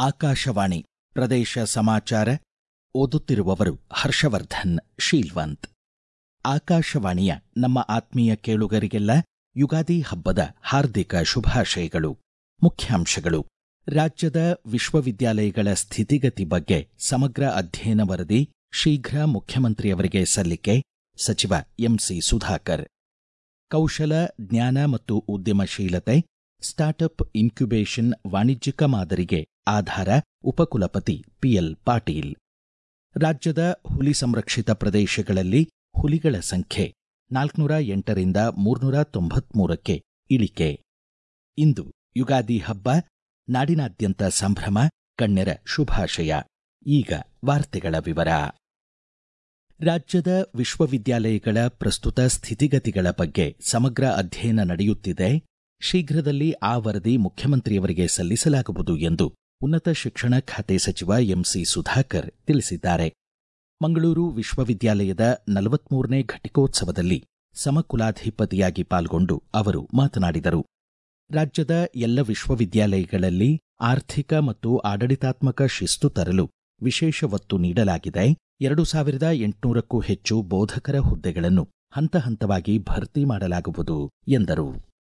ಆಕಾಶವಾಣಿ ಪ್ರದೇಶ ಸಮಾಚಾರ ಓದುತ್ತಿರುವವರು ಹರ್ಷವರ್ಧನ್ ಶೀಲ್ವಂತ್ ಆಕಾಶವಾಣಿಯ ನಮ್ಮ ಆತ್ಮೀಯ ಕೇಳುಗರಿಗೆಲ್ಲ ಯುಗಾದಿ ಹಬ್ಬದ ಹಾರ್ದಿಕ ಶುಭಾಶಯಗಳು ಮುಖ್ಯಾಂಶಗಳು ರಾಜ್ಯದ ವಿಶ್ವವಿದ್ಯಾಲಯಗಳ ಸ್ಥಿತಿಗತಿ ಬಗ್ಗೆ ಸಮಗ್ರ ಅಧ್ಯಯನ ವರದಿ ಶೀಘ್ರ ಮುಖ್ಯಮಂತ್ರಿಯವರಿಗೆ ಸಲ್ಲಿಕೆ ಸಚಿವ ಎಂಸಿ ಸುಧಾಕರ್ ಕೌಶಲ ಜ್ಞಾನ ಮತ್ತು ಉದ್ಯಮಶೀಲತೆ ಸ್ಟಾರ್ಟ್ಅಪ್ ಇನ್ಕ್ಯುಬೇಷನ್ ವಾಣಿಜ್ಯಿಕ ಮಾದರಿಗೆ ಆಧಾರ ಉಪಕುಲಪತಿ ಪಿಎಲ್ ಪಾಟೀಲ್ ರಾಜ್ಯದ ಹುಲಿ ಸಂರಕ್ಷಿತ ಪ್ರದೇಶಗಳಲ್ಲಿ ಹುಲಿಗಳ ಸಂಖ್ಯೆ ನಾಲ್ಕುನೂರ ಎಂಟರಿಂದ ಮೂರ್ನೂರ ತೊಂಬತ್ಮೂರಕ್ಕೆ ಇಳಿಕೆ ಇಂದು ಯುಗಾದಿ ಹಬ್ಬ ನಾಡಿನಾದ್ಯಂತ ಸಂಭ್ರಮ ಗಣ್ಯರ ಶುಭಾಶಯ ಈಗ ವಾರ್ತೆಗಳ ವಿವರ ರಾಜ್ಯದ ವಿಶ್ವವಿದ್ಯಾಲಯಗಳ ಪ್ರಸ್ತುತ ಸ್ಥಿತಿಗತಿಗಳ ಬಗ್ಗೆ ಸಮಗ್ರ ಅಧ್ಯಯನ ನಡೆಯುತ್ತಿದೆ ಶೀಘ್ರದಲ್ಲಿ ಆ ವರದಿ ಮುಖ್ಯಮಂತ್ರಿಯವರಿಗೆ ಸಲ್ಲಿಸಲಾಗುವುದು ಎಂದು ಉನ್ನತ ಶಿಕ್ಷಣ ಖಾತೆ ಸಚಿವ ಎಂಸಿ ಸುಧಾಕರ್ ತಿಳಿಸಿದ್ದಾರೆ ಮಂಗಳೂರು ವಿಶ್ವವಿದ್ಯಾಲಯದ ನಲವತ್ಮೂರನೇ ಘಟಿಕೋತ್ಸವದಲ್ಲಿ ಸಮಕುಲಾಧಿಪತಿಯಾಗಿ ಪಾಲ್ಗೊಂಡು ಅವರು ಮಾತನಾಡಿದರು ರಾಜ್ಯದ ಎಲ್ಲ ವಿಶ್ವವಿದ್ಯಾಲಯಗಳಲ್ಲಿ ಆರ್ಥಿಕ ಮತ್ತು ಆಡಳಿತಾತ್ಮಕ ಶಿಸ್ತು ತರಲು ವಿಶೇಷ ಒತ್ತು ನೀಡಲಾಗಿದೆ ಎರಡು ಸಾವಿರದ ಎಂಟುನೂರಕ್ಕೂ ಹೆಚ್ಚು ಬೋಧಕರ ಹುದ್ದೆಗಳನ್ನು ಹಂತ ಹಂತವಾಗಿ ಭರ್ತಿ ಮಾಡಲಾಗುವುದು ಎಂದರು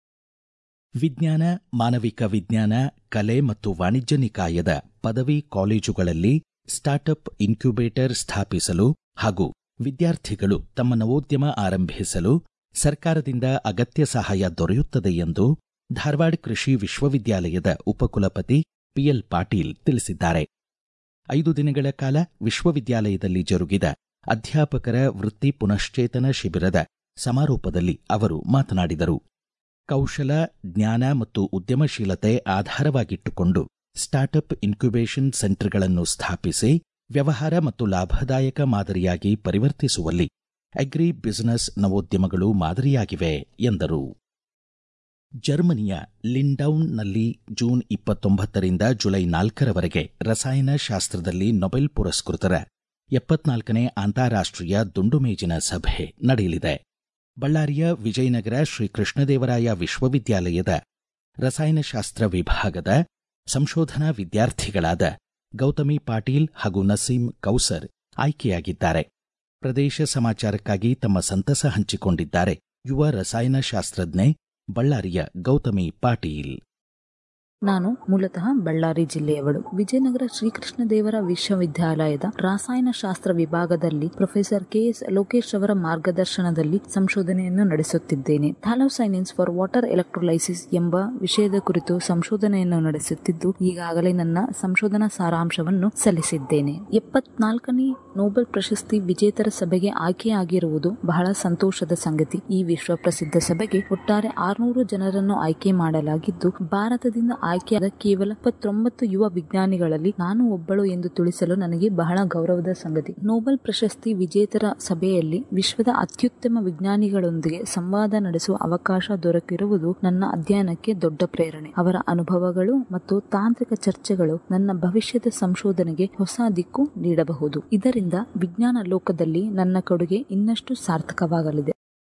ವಿಜ್ಞಾನ ಮಾನವಿಕ ವಿಜ್ಞಾನ ಕಲೆ ಮತ್ತು ವಾಣಿಜ್ಯ ನಿಕಾಯದ ಪದವಿ ಕಾಲೇಜುಗಳಲ್ಲಿ ಸ್ಟಾರ್ಟ್ಅಪ್ ಇನ್ಕ್ಯುಬೇಟರ್ ಸ್ಥಾಪಿಸಲು ಹಾಗೂ ವಿದ್ಯಾರ್ಥಿಗಳು ತಮ್ಮ ನವೋದ್ಯಮ ಆರಂಭಿಸಲು ಸರ್ಕಾರದಿಂದ ಅಗತ್ಯ ಸಹಾಯ ದೊರೆಯುತ್ತದೆ ಎಂದು ಧಾರವಾಡ ಕೃಷಿ ವಿಶ್ವವಿದ್ಯಾಲಯದ ಉಪಕುಲಪತಿ ಪಿಎಲ್ ಪಾಟೀಲ್ ತಿಳಿಸಿದ್ದಾರೆ ಐದು ದಿನಗಳ ಕಾಲ ವಿಶ್ವವಿದ್ಯಾಲಯದಲ್ಲಿ ಜರುಗಿದ ಅಧ್ಯಾಪಕರ ವೃತ್ತಿ ಪುನಶ್ಚೇತನ ಶಿಬಿರದ ಸಮಾರೋಪದಲ್ಲಿ ಅವರು ಮಾತನಾಡಿದರು ಕೌಶಲ ಜ್ಞಾನ ಮತ್ತು ಉದ್ಯಮಶೀಲತೆ ಆಧಾರವಾಗಿಟ್ಟುಕೊಂಡು ಸ್ಟಾರ್ಟ್ಅಪ್ ಇನ್ಕ್ಯುಬೇಷನ್ ಸೆಂಟರ್ಗಳನ್ನು ಸ್ಥಾಪಿಸಿ ವ್ಯವಹಾರ ಮತ್ತು ಲಾಭದಾಯಕ ಮಾದರಿಯಾಗಿ ಪರಿವರ್ತಿಸುವಲ್ಲಿ ಅಗ್ರಿ ಬಿಸಿನೆಸ್ ನವೋದ್ಯಮಗಳು ಮಾದರಿಯಾಗಿವೆ ಎಂದರು ಜರ್ಮನಿಯ ಲಿಂಡೌನ್ನಲ್ಲಿ ಜೂನ್ ಇಪ್ಪತ್ತೊಂಬತ್ತರಿಂದ ಜುಲೈ ನಾಲ್ಕರವರೆಗೆ ರಸಾಯನಶಾಸ್ತ್ರದಲ್ಲಿ ನೊಬೆಲ್ ಪುರಸ್ಕೃತರ ಎಪ್ಪತ್ನಾಲ್ಕನೇ ಅಂತಾರಾಷ್ಟೀಯ ದುಂಡುಮೇಜಿನ ಸಭೆ ನಡೆಯಲಿದೆ ಬಳ್ಳಾರಿಯ ವಿಜಯನಗರ ಶ್ರೀ ಕೃಷ್ಣದೇವರಾಯ ವಿಶ್ವವಿದ್ಯಾಲಯದ ರಸಾಯನಶಾಸ್ತ್ರ ವಿಭಾಗದ ಸಂಶೋಧನಾ ವಿದ್ಯಾರ್ಥಿಗಳಾದ ಗೌತಮಿ ಪಾಟೀಲ್ ಹಾಗೂ ನಸೀಂ ಕೌಸರ್ ಆಯ್ಕೆಯಾಗಿದ್ದಾರೆ ಪ್ರದೇಶ ಸಮಾಚಾರಕ್ಕಾಗಿ ತಮ್ಮ ಸಂತಸ ಹಂಚಿಕೊಂಡಿದ್ದಾರೆ ಯುವ ರಸಾಯನಶಾಸ್ತ್ರಜ್ಞೆ ಬಳ್ಳಾರಿಯ ಗೌತಮಿ ಪಾಟೀಲ್ ನಾನು ಮೂಲತಃ ಬಳ್ಳಾರಿ ಜಿಲ್ಲೆಯವಳು ವಿಜಯನಗರ ಶ್ರೀಕೃಷ್ಣದೇವರ ವಿಶ್ವವಿದ್ಯಾಲಯದ ರಾಸಾಯನಶಾಸ್ತ್ರ ವಿಭಾಗದಲ್ಲಿ ಪ್ರೊಫೆಸರ್ ಕೆಎಸ್ ಲೋಕೇಶ್ ಅವರ ಮಾರ್ಗದರ್ಶನದಲ್ಲಿ ಸಂಶೋಧನೆಯನ್ನು ನಡೆಸುತ್ತಿದ್ದೇನೆ ಥ್ಯಾಲೋಸೈನಿನ್ಸ್ ಫಾರ್ ವಾಟರ್ ಎಲೆಕ್ಟ್ರೋಲೈಸಿಸ್ ಎಂಬ ವಿಷಯದ ಕುರಿತು ಸಂಶೋಧನೆಯನ್ನು ನಡೆಸುತ್ತಿದ್ದು ಈಗಾಗಲೇ ನನ್ನ ಸಂಶೋಧನಾ ಸಾರಾಂಶವನ್ನು ಸಲ್ಲಿಸಿದ್ದೇನೆ ಎಪ್ಪತ್ನಾಲ್ಕನೇ ನೊಬೆಲ್ ಪ್ರಶಸ್ತಿ ವಿಜೇತರ ಸಭೆಗೆ ಆಯ್ಕೆಯಾಗಿರುವುದು ಬಹಳ ಸಂತೋಷದ ಸಂಗತಿ ಈ ವಿಶ್ವ ಪ್ರಸಿದ್ಧ ಸಭೆಗೆ ಒಟ್ಟಾರೆ ಆರುನೂರು ಜನರನ್ನು ಆಯ್ಕೆ ಮಾಡಲಾಗಿದ್ದು ಭಾರತದಿಂದ ಆಯ್ಕೆಯಾದ ಕೇವಲ ಇಪ್ಪತ್ತೊಂಬತ್ತು ಯುವ ವಿಜ್ಞಾನಿಗಳಲ್ಲಿ ನಾನು ಒಬ್ಬಳು ಎಂದು ತಿಳಿಸಲು ನನಗೆ ಬಹಳ ಗೌರವದ ಸಂಗತಿ ನೊಬೆಲ್ ಪ್ರಶಸ್ತಿ ವಿಜೇತರ ಸಭೆಯಲ್ಲಿ ವಿಶ್ವದ ಅತ್ಯುತ್ತಮ ವಿಜ್ಞಾನಿಗಳೊಂದಿಗೆ ಸಂವಾದ ನಡೆಸುವ ಅವಕಾಶ ದೊರಕಿರುವುದು ನನ್ನ ಅಧ್ಯಯನಕ್ಕೆ ದೊಡ್ಡ ಪ್ರೇರಣೆ ಅವರ ಅನುಭವಗಳು ಮತ್ತು ತಾಂತ್ರಿಕ ಚರ್ಚೆಗಳು ನನ್ನ ಭವಿಷ್ಯದ ಸಂಶೋಧನೆಗೆ ಹೊಸ ದಿಕ್ಕು ನೀಡಬಹುದು ಇದರಿಂದ ವಿಜ್ಞಾನ ಲೋಕದಲ್ಲಿ ನನ್ನ ಕೊಡುಗೆ ಇನ್ನಷ್ಟು ಸಾರ್ಥಕವಾಗಲಿದೆ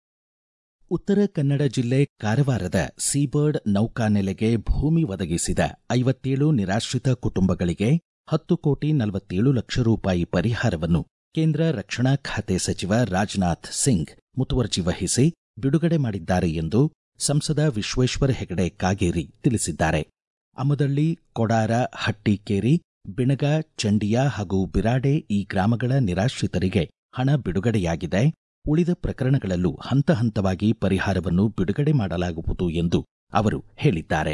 ಉತ್ತರ ಕನ್ನಡ ಜಿಲ್ಲೆ ಕಾರವಾರದ ಸೀಬರ್ಡ್ ನೌಕಾನೆಲೆಗೆ ಭೂಮಿ ಒದಗಿಸಿದ ಐವತ್ತೇಳು ನಿರಾಶ್ರಿತ ಕುಟುಂಬಗಳಿಗೆ ಹತ್ತು ಕೋಟಿ ನಲವತ್ತೇಳು ಲಕ್ಷ ರೂಪಾಯಿ ಪರಿಹಾರವನ್ನು ಕೇಂದ್ರ ರಕ್ಷಣಾ ಖಾತೆ ಸಚಿವ ರಾಜನಾಥ್ ಸಿಂಗ್ ಮುತುವರ್ಜಿ ವಹಿಸಿ ಬಿಡುಗಡೆ ಮಾಡಿದ್ದಾರೆ ಎಂದು ಸಂಸದ ವಿಶ್ವೇಶ್ವರ ಹೆಗಡೆ ಕಾಗೇರಿ ತಿಳಿಸಿದ್ದಾರೆ ಅಮದಳ್ಳಿ ಕೊಡಾರ ಹಟ್ಟಿಕೇರಿ ಬಿಣಗ ಚಂಡಿಯ ಹಾಗೂ ಬಿರಾಡೆ ಈ ಗ್ರಾಮಗಳ ನಿರಾಶ್ರಿತರಿಗೆ ಹಣ ಬಿಡುಗಡೆಯಾಗಿದೆ ಉಳಿದ ಪ್ರಕರಣಗಳಲ್ಲೂ ಹಂತ ಹಂತವಾಗಿ ಪರಿಹಾರವನ್ನು ಬಿಡುಗಡೆ ಮಾಡಲಾಗುವುದು ಎಂದು ಅವರು ಹೇಳಿದ್ದಾರೆ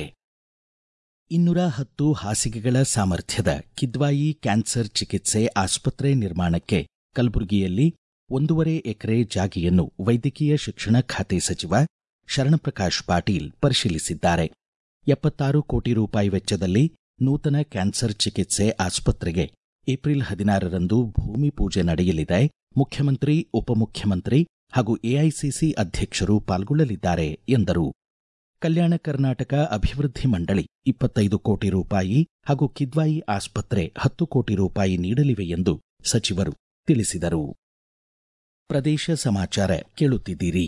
ಇನ್ನೂರ ಹತ್ತು ಹಾಸಿಗೆಗಳ ಸಾಮರ್ಥ್ಯದ ಕಿದ್ವಾಯಿ ಕ್ಯಾನ್ಸರ್ ಚಿಕಿತ್ಸೆ ಆಸ್ಪತ್ರೆ ನಿರ್ಮಾಣಕ್ಕೆ ಕಲಬುರಗಿಯಲ್ಲಿ ಒಂದೂವರೆ ಎಕರೆ ಜಾಗೆಯನ್ನು ವೈದ್ಯಕೀಯ ಶಿಕ್ಷಣ ಖಾತೆ ಸಚಿವ ಶರಣಪ್ರಕಾಶ್ ಪಾಟೀಲ್ ಪರಿಶೀಲಿಸಿದ್ದಾರೆ ಎಪ್ಪತ್ತಾರು ಕೋಟಿ ರೂಪಾಯಿ ವೆಚ್ಚದಲ್ಲಿ ನೂತನ ಕ್ಯಾನ್ಸರ್ ಚಿಕಿತ್ಸೆ ಆಸ್ಪತ್ರೆಗೆ ಏಪ್ರಿಲ್ ಹದಿನಾರರಂದು ಭೂಮಿ ಪೂಜೆ ನಡೆಯಲಿದೆ ಮುಖ್ಯಮಂತ್ರಿ ಉಪಮುಖ್ಯಮಂತ್ರಿ ಹಾಗೂ ಎಐಸಿಸಿ ಅಧ್ಯಕ್ಷರು ಪಾಲ್ಗೊಳ್ಳಲಿದ್ದಾರೆ ಎಂದರು ಕಲ್ಯಾಣ ಕರ್ನಾಟಕ ಅಭಿವೃದ್ಧಿ ಮಂಡಳಿ ಇಪ್ಪತ್ತೈದು ಕೋಟಿ ರೂಪಾಯಿ ಹಾಗೂ ಕಿದ್ವಾಯಿ ಆಸ್ಪತ್ರೆ ಹತ್ತು ಕೋಟಿ ರೂಪಾಯಿ ನೀಡಲಿವೆ ಎಂದು ಸಚಿವರು ತಿಳಿಸಿದರು ಪ್ರದೇಶ ಸಮಾಚಾರ ಕೇಳುತ್ತಿದ್ದೀರಿ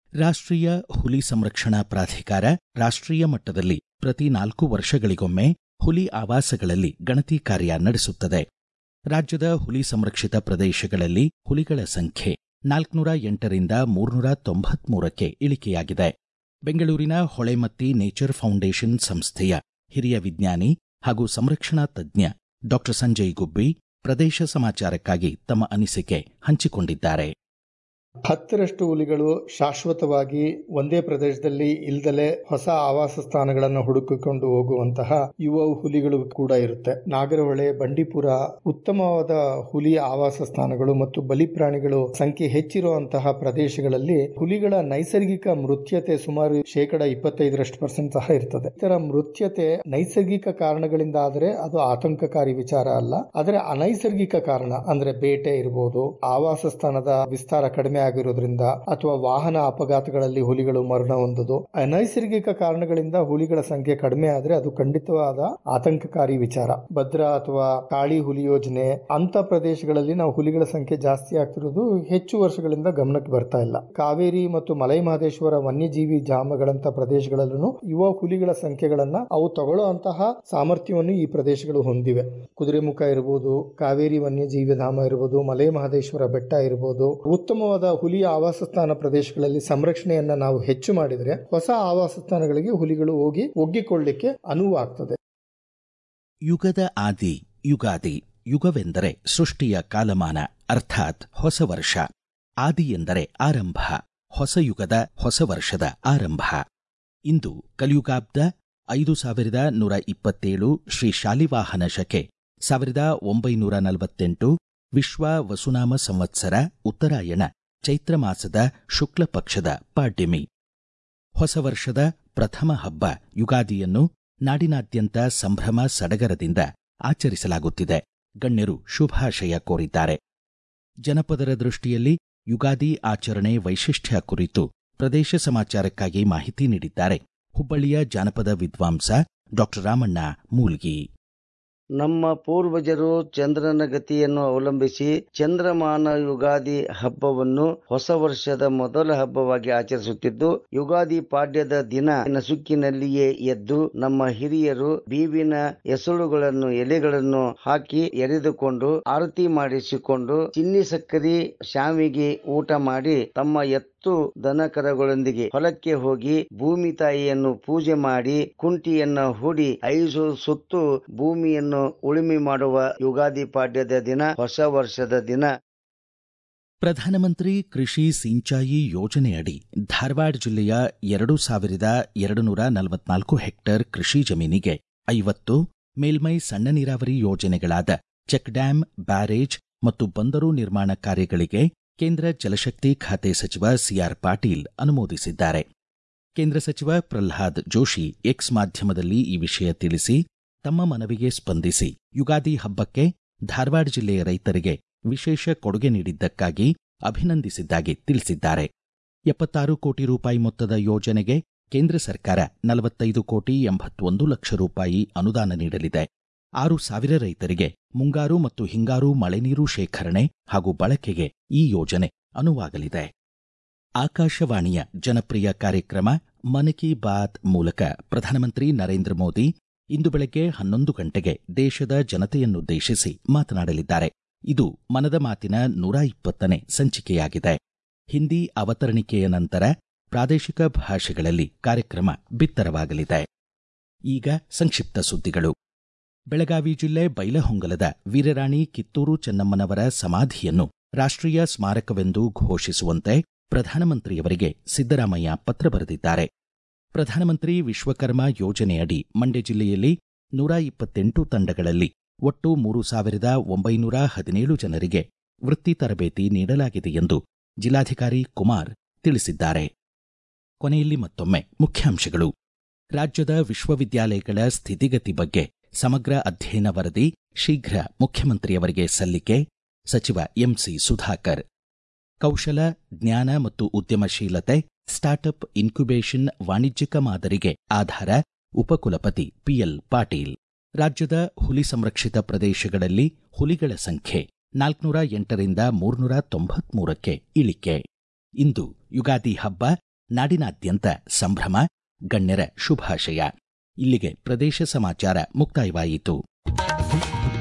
ರಾಷ್ಟ್ರೀಯ ಹುಲಿ ಸಂರಕ್ಷಣಾ ಪ್ರಾಧಿಕಾರ ರಾಷ್ಟ್ರೀಯ ಮಟ್ಟದಲ್ಲಿ ಪ್ರತಿ ನಾಲ್ಕು ವರ್ಷಗಳಿಗೊಮ್ಮೆ ಹುಲಿ ಆವಾಸಗಳಲ್ಲಿ ಗಣತಿ ಕಾರ್ಯ ನಡೆಸುತ್ತದೆ ರಾಜ್ಯದ ಹುಲಿ ಸಂರಕ್ಷಿತ ಪ್ರದೇಶಗಳಲ್ಲಿ ಹುಲಿಗಳ ಸಂಖ್ಯೆ ನಾಲ್ಕುನೂರ ಎಂಟರಿಂದ ಮೂರ್ನೂರ ತೊಂಬತ್ಮೂರಕ್ಕೆ ಇಳಿಕೆಯಾಗಿದೆ ಬೆಂಗಳೂರಿನ ಹೊಳೆಮತ್ತಿ ನೇಚರ್ ಫೌಂಡೇಶನ್ ಸಂಸ್ಥೆಯ ಹಿರಿಯ ವಿಜ್ಞಾನಿ ಹಾಗೂ ಸಂರಕ್ಷಣಾ ತಜ್ಞ ಡಾಕ್ಟರ್ ಸಂಜಯ್ ಗುಬ್ಬಿ ಪ್ರದೇಶ ಸಮಾಚಾರಕ್ಕಾಗಿ ತಮ್ಮ ಅನಿಸಿಕೆ ಹಂಚಿಕೊಂಡಿದ್ದಾರೆ ಹತ್ತರಷ್ಟು ಹುಲಿಗಳು ಶಾಶ್ವತವಾಗಿ ಒಂದೇ ಪ್ರದೇಶದಲ್ಲಿ ಇಲ್ದಲೆ ಹೊಸ ಆವಾಸ ಸ್ಥಾನಗಳನ್ನು ಹುಡುಕಿಕೊಂಡು ಹೋಗುವಂತಹ ಯುವ ಹುಲಿಗಳು ಕೂಡ ಇರುತ್ತೆ ನಾಗರಹೊಳೆ ಬಂಡೀಪುರ ಉತ್ತಮವಾದ ಹುಲಿ ಆವಾಸ ಸ್ಥಾನಗಳು ಮತ್ತು ಬಲಿ ಪ್ರಾಣಿಗಳು ಸಂಖ್ಯೆ ಹೆಚ್ಚಿರುವಂತಹ ಪ್ರದೇಶಗಳಲ್ಲಿ ಹುಲಿಗಳ ನೈಸರ್ಗಿಕ ಮೃತ್ಯತೆ ಸುಮಾರು ಶೇಕಡ ಇಪ್ಪತ್ತೈದರಷ್ಟು ಪರ್ಸೆಂಟ್ ಸಹ ಇರ್ತದೆ ಇತರ ಮೃತ್ಯತೆ ನೈಸರ್ಗಿಕ ಕಾರಣಗಳಿಂದ ಆದರೆ ಅದು ಆತಂಕಕಾರಿ ವಿಚಾರ ಅಲ್ಲ ಆದರೆ ಅನೈಸರ್ಗಿಕ ಕಾರಣ ಅಂದ್ರೆ ಬೇಟೆ ಇರಬಹುದು ಆವಾಸ ಸ್ಥಾನದ ವಿಸ್ತಾರ ಕಡಿಮೆ ಆಗಿರೋದ್ರಿಂದ ಅಥವಾ ವಾಹನ ಅಪಘಾತಗಳಲ್ಲಿ ಹುಲಿಗಳು ಮರಣ ಹೊಂದುದು ಅನೈಸರ್ಗಿಕ ಕಾರಣಗಳಿಂದ ಹುಲಿಗಳ ಸಂಖ್ಯೆ ಕಡಿಮೆ ಆದ್ರೆ ಅದು ಖಂಡಿತವಾದ ಆತಂಕಕಾರಿ ವಿಚಾರ ಭದ್ರಾ ಅಥವಾ ಕಾಳಿ ಹುಲಿ ಯೋಜನೆ ಅಂತ ಪ್ರದೇಶಗಳಲ್ಲಿ ನಾವು ಹುಲಿಗಳ ಸಂಖ್ಯೆ ಜಾಸ್ತಿ ಆಗ್ತಿರೋದು ಹೆಚ್ಚು ವರ್ಷಗಳಿಂದ ಗಮನಕ್ಕೆ ಬರ್ತಾ ಇಲ್ಲ ಕಾವೇರಿ ಮತ್ತು ಮಲೈ ಮಹದೇಶ್ವರ ವನ್ಯಜೀವಿ ಧಾಮಗಳಂತ ಪ್ರದೇಶಗಳಲ್ಲೂ ಯುವ ಹುಲಿಗಳ ಸಂಖ್ಯೆಗಳನ್ನ ಅವು ತಗೊಳ್ಳುವಂತಹ ಸಾಮರ್ಥ್ಯವನ್ನು ಈ ಪ್ರದೇಶಗಳು ಹೊಂದಿವೆ ಕುದುರೆಮುಖ ಇರಬಹುದು ಕಾವೇರಿ ವನ್ಯಜೀವಿ ಧಾಮ ಇರಬಹುದು ಮಲೈ ಮಹದೇಶ್ವರ ಬೆಟ್ಟ ಇರಬಹುದು ಉತ್ತಮವಾದ ಹುಲಿ ಆವಾಸ ಸ್ಥಾನ ಪ್ರದೇಶಗಳಲ್ಲಿ ಸಂರಕ್ಷಣೆಯನ್ನ ನಾವು ಹೆಚ್ಚು ಮಾಡಿದರೆ ಹೊಸ ಆವಾಸ ಸ್ಥಾನಗಳಿಗೆ ಹುಲಿಗಳು ಹೋಗಿ ಒಗ್ಗಿಕೊಳ್ಳಿಕ್ಕೆ ಅನುವಾಗ್ತದೆ ಯುಗದ ಆದಿ ಯುಗಾದಿ ಯುಗವೆಂದರೆ ಸೃಷ್ಟಿಯ ಕಾಲಮಾನ ಅರ್ಥಾತ್ ಹೊಸ ವರ್ಷ ಆದಿ ಎಂದರೆ ಆರಂಭ ಹೊಸ ಯುಗದ ಹೊಸ ವರ್ಷದ ಆರಂಭ ಇಂದು ಕಲಿಯುಗಾಬ್ದ ಐದು ಸಾವಿರದ ನೂರ ಇಪ್ಪತ್ತೇಳು ಶ್ರೀ ಶಾಲಿವಾಹನ ಶಕೆ ಸಾವಿರದ ಒಂಬೈನೂರ ನಲವತ್ತೆಂಟು ವಿಶ್ವ ವಸುನಾಮ ಸಂವತ್ಸರ ಉತ್ತರಾಯಣ ಚೈತ್ರ ಮಾಸದ ಶುಕ್ಲ ಪಕ್ಷದ ಪಾಡ್ಯಮಿ ಹೊಸ ವರ್ಷದ ಪ್ರಥಮ ಹಬ್ಬ ಯುಗಾದಿಯನ್ನು ನಾಡಿನಾದ್ಯಂತ ಸಂಭ್ರಮ ಸಡಗರದಿಂದ ಆಚರಿಸಲಾಗುತ್ತಿದೆ ಗಣ್ಯರು ಶುಭಾಶಯ ಕೋರಿದ್ದಾರೆ ಜನಪದರ ದೃಷ್ಟಿಯಲ್ಲಿ ಯುಗಾದಿ ಆಚರಣೆ ವೈಶಿಷ್ಟ್ಯ ಕುರಿತು ಪ್ರದೇಶ ಸಮಾಚಾರಕ್ಕಾಗಿ ಮಾಹಿತಿ ನೀಡಿದ್ದಾರೆ ಹುಬ್ಬಳ್ಳಿಯ ಜಾನಪದ ವಿದ್ವಾಂಸ ಡಾಕ್ಟರ್ ರಾಮಣ್ಣ ಮೂಲ್ಗಿ ನಮ್ಮ ಪೂರ್ವಜರು ಚಂದ್ರನ ಗತಿಯನ್ನು ಅವಲಂಬಿಸಿ ಚಂದ್ರಮಾನ ಯುಗಾದಿ ಹಬ್ಬವನ್ನು ಹೊಸ ವರ್ಷದ ಮೊದಲ ಹಬ್ಬವಾಗಿ ಆಚರಿಸುತ್ತಿದ್ದು ಯುಗಾದಿ ಪಾಡ್ಯದ ದಿನ ನಸುಕಿನಲ್ಲಿಯೇ ಎದ್ದು ನಮ್ಮ ಹಿರಿಯರು ಬೀವಿನ ಎಸಳುಗಳನ್ನು ಎಲೆಗಳನ್ನು ಹಾಕಿ ಎರೆದುಕೊಂಡು ಆರತಿ ಮಾಡಿಸಿಕೊಂಡು ಚಿನ್ನಿ ಸಕ್ಕರೆ ಶಾವಿಗೆ ಊಟ ಮಾಡಿ ತಮ್ಮ ಎತ್ತು ದನಕರಗಳೊಂದಿಗೆ ಹೊಲಕ್ಕೆ ಹೋಗಿ ಭೂಮಿ ತಾಯಿಯನ್ನು ಪೂಜೆ ಮಾಡಿ ಕುಂಟಿಯನ್ನ ಹೂಡಿ ಐದು ಸುತ್ತು ಭೂಮಿಯನ್ನು ಉಳುಮೆ ಮಾಡುವ ಯುಗಾದಿ ಪಾಡ್ಯದ ದಿನ ಹೊಸ ವರ್ಷದ ದಿನ ಪ್ರಧಾನಮಂತ್ರಿ ಕೃಷಿ ಸಿಂಚಾಯಿ ಯೋಜನೆಯಡಿ ಧಾರವಾಡ ಜಿಲ್ಲೆಯ ಎರಡು ಸಾವಿರದ ಎರಡು ನೂರ ನಲವತ್ನಾಲ್ಕು ಹೆಕ್ಟೇರ್ ಕೃಷಿ ಜಮೀನಿಗೆ ಐವತ್ತು ಮೇಲ್ಮೈ ಸಣ್ಣ ನೀರಾವರಿ ಯೋಜನೆಗಳಾದ ಚೆಕ್ ಡ್ಯಾಂ ಬ್ಯಾರೇಜ್ ಮತ್ತು ಬಂದರು ನಿರ್ಮಾಣ ಕಾರ್ಯಗಳಿಗೆ ಕೇಂದ್ರ ಜಲಶಕ್ತಿ ಖಾತೆ ಸಚಿವ ಸಿಆರ್ ಪಾಟೀಲ್ ಅನುಮೋದಿಸಿದ್ದಾರೆ ಕೇಂದ್ರ ಸಚಿವ ಪ್ರಲ್ಹಾದ್ ಜೋಶಿ ಎಕ್ಸ್ ಮಾಧ್ಯಮದಲ್ಲಿ ಈ ವಿಷಯ ತಿಳಿಸಿ ತಮ್ಮ ಮನವಿಗೆ ಸ್ಪಂದಿಸಿ ಯುಗಾದಿ ಹಬ್ಬಕ್ಕೆ ಧಾರವಾಡ ಜಿಲ್ಲೆಯ ರೈತರಿಗೆ ವಿಶೇಷ ಕೊಡುಗೆ ನೀಡಿದ್ದಕ್ಕಾಗಿ ಅಭಿನಂದಿಸಿದ್ದಾಗಿ ತಿಳಿಸಿದ್ದಾರೆ ಎಪ್ಪತ್ತಾರು ಕೋಟಿ ರೂಪಾಯಿ ಮೊತ್ತದ ಯೋಜನೆಗೆ ಕೇಂದ್ರ ಸರ್ಕಾರ ನಲವತ್ತೈದು ಕೋಟಿ ಎಂಬತ್ತೊಂದು ಲಕ್ಷ ರೂಪಾಯಿ ಅನುದಾನ ನೀಡಲಿದೆ ಆರು ಸಾವಿರ ರೈತರಿಗೆ ಮುಂಗಾರು ಮತ್ತು ಹಿಂಗಾರು ಮಳೆನೀರು ಶೇಖರಣೆ ಹಾಗೂ ಬಳಕೆಗೆ ಈ ಯೋಜನೆ ಅನುವಾಗಲಿದೆ ಆಕಾಶವಾಣಿಯ ಜನಪ್ರಿಯ ಕಾರ್ಯಕ್ರಮ ಮನ್ ಕಿ ಬಾತ್ ಮೂಲಕ ಪ್ರಧಾನಮಂತ್ರಿ ನರೇಂದ್ರ ಮೋದಿ ಇಂದು ಬೆಳಗ್ಗೆ ಹನ್ನೊಂದು ಗಂಟೆಗೆ ದೇಶದ ಜನತೆಯನ್ನುದ್ದೇಶಿಸಿ ಮಾತನಾಡಲಿದ್ದಾರೆ ಇದು ಮನದ ಮಾತಿನ ನೂರ ಇಪ್ಪತ್ತನೇ ಸಂಚಿಕೆಯಾಗಿದೆ ಹಿಂದಿ ಅವತರಣಿಕೆಯ ನಂತರ ಪ್ರಾದೇಶಿಕ ಭಾಷೆಗಳಲ್ಲಿ ಕಾರ್ಯಕ್ರಮ ಬಿತ್ತರವಾಗಲಿದೆ ಈಗ ಸಂಕ್ಷಿಪ್ತ ಸುದ್ದಿಗಳು ಬೆಳಗಾವಿ ಜಿಲ್ಲೆ ಬೈಲಹೊಂಗಲದ ವೀರರಾಣಿ ಕಿತ್ತೂರು ಚೆನ್ನಮ್ಮನವರ ಸಮಾಧಿಯನ್ನು ರಾಷ್ಟ್ರೀಯ ಸ್ಮಾರಕವೆಂದು ಘೋಷಿಸುವಂತೆ ಪ್ರಧಾನಮಂತ್ರಿಯವರಿಗೆ ಸಿದ್ದರಾಮಯ್ಯ ಪತ್ರ ಬರೆದಿದ್ದಾರೆ ಪ್ರಧಾನಮಂತ್ರಿ ವಿಶ್ವಕರ್ಮ ಯೋಜನೆಯಡಿ ಮಂಡ್ಯ ಜಿಲ್ಲೆಯಲ್ಲಿ ನೂರ ಇಪ್ಪತ್ತೆಂಟು ತಂಡಗಳಲ್ಲಿ ಒಟ್ಟು ಮೂರು ಸಾವಿರದ ಒಂಬೈನೂರ ಹದಿನೇಳು ಜನರಿಗೆ ವೃತ್ತಿ ತರಬೇತಿ ನೀಡಲಾಗಿದೆ ಎಂದು ಜಿಲ್ಲಾಧಿಕಾರಿ ಕುಮಾರ್ ತಿಳಿಸಿದ್ದಾರೆ ಕೊನೆಯಲ್ಲಿ ಮತ್ತೊಮ್ಮೆ ಮುಖ್ಯಾಂಶಗಳು ರಾಜ್ಯದ ವಿಶ್ವವಿದ್ಯಾಲಯಗಳ ಸ್ಥಿತಿಗತಿ ಬಗ್ಗೆ ಸಮಗ್ರ ಅಧ್ಯಯನ ವರದಿ ಶೀಘ್ರ ಮುಖ್ಯಮಂತ್ರಿಯವರಿಗೆ ಸಲ್ಲಿಕೆ ಸಚಿವ ಎಂಸಿ ಸುಧಾಕರ್ ಕೌಶಲ ಜ್ಞಾನ ಮತ್ತು ಉದ್ಯಮಶೀಲತೆ ಸ್ಟಾರ್ಟ್ಅಪ್ ಇನ್ಕ್ಯುಬೇಷನ್ ವಾಣಿಜ್ಯಿಕ ಮಾದರಿಗೆ ಆಧಾರ ಉಪಕುಲಪತಿ ಪಿಎಲ್ ಪಾಟೀಲ್ ರಾಜ್ಯದ ಹುಲಿ ಸಂರಕ್ಷಿತ ಪ್ರದೇಶಗಳಲ್ಲಿ ಹುಲಿಗಳ ಸಂಖ್ಯೆ ನಾಲ್ಕುನೂರ ಎಂಟರಿಂದ ಮೂರ್ನೂರ ತೊಂಬತ್ಮೂರಕ್ಕೆ ಇಳಿಕೆ ಇಂದು ಯುಗಾದಿ ಹಬ್ಬ ನಾಡಿನಾದ್ಯಂತ ಸಂಭ್ರಮ ಗಣ್ಯರ ಶುಭಾಶಯ ಇಲ್ಲಿಗೆ ಪ್ರದೇಶ ಸಮಾಚಾರ ಮುಕ್ತಾಯವಾಯಿತು